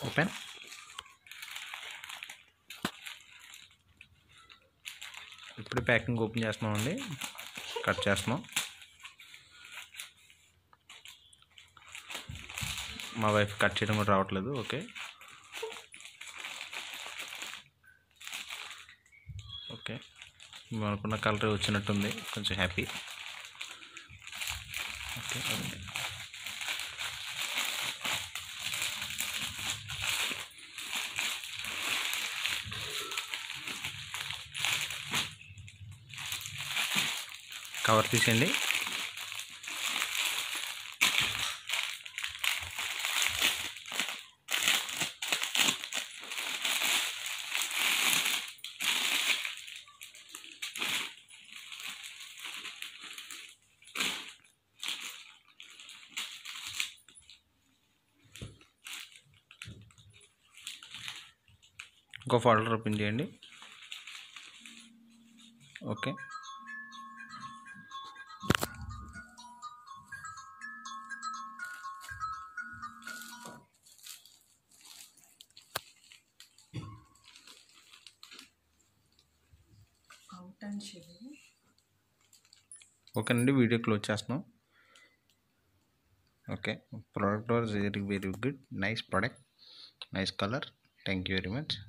open ఇప్పుడు packing open చేస్తున్నాం అండి కట్ చేస్తున్నాం మా వైఫ్ కట్ చేయడం కూడా రావట్లేదు ఓకే ఓకే మేము అనుకున్న కలర్ వచ్చినట్టుంది కొంచెం హ్యాపీ ఓకే ఓకే కవర్ తీసేయండి ఇంకో ఫోల్డర్ ఓపెన్ చేయండి ఓకే అవుట్ అండ్ షివ్ ఓకేనండి వీడియో క్లోజ్ చేస్తున్నాం okay product was very very good nice product nice colour thank you very much